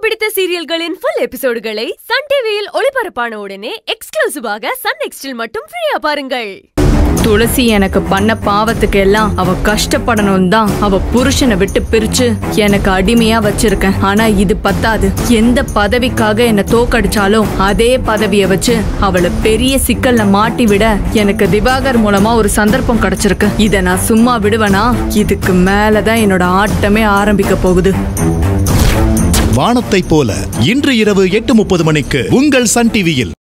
பிடித்த சீரியல்களின் full எபிசோடுகளை Sun டிவியில் ஒளிபரப்பான உடனே எக்ஸ்க்ளூசிவாக சன் நெக்ஸ்டில் மட்டும் ஃப்ரீயா பாருங்கள் துளசி எனக்கு பண்ண பாவத்துக்கு எல்லாம் அவ கஷ்டப்படணும் தான் அவ புருஷனை விட்டு பிரிச்சு எனக்கு அடிமையா வச்சிருக்கேன் ஆனா இது பத்தாது எந்த பதவிக்காக என்ன தோக்கடிச்சாலும் அதே பதவிய வச்சு அவளை பெரிய சிக்கல்ல மாட்டி விட எனக்கு திவாகர் மூலமா ஒரு சந்தர்ப்பம் கிடைச்சிருக்கு இத நான் சும்மா விடுவேனா இதுக்கு மேலதான் என்னோட ஆட்டமே ஆரம்பிக்க போகுது வானத்தைப் போல இன்று இரவு எட்டு முப்பது மணிக்கு உங்கள் சன் டிவியில்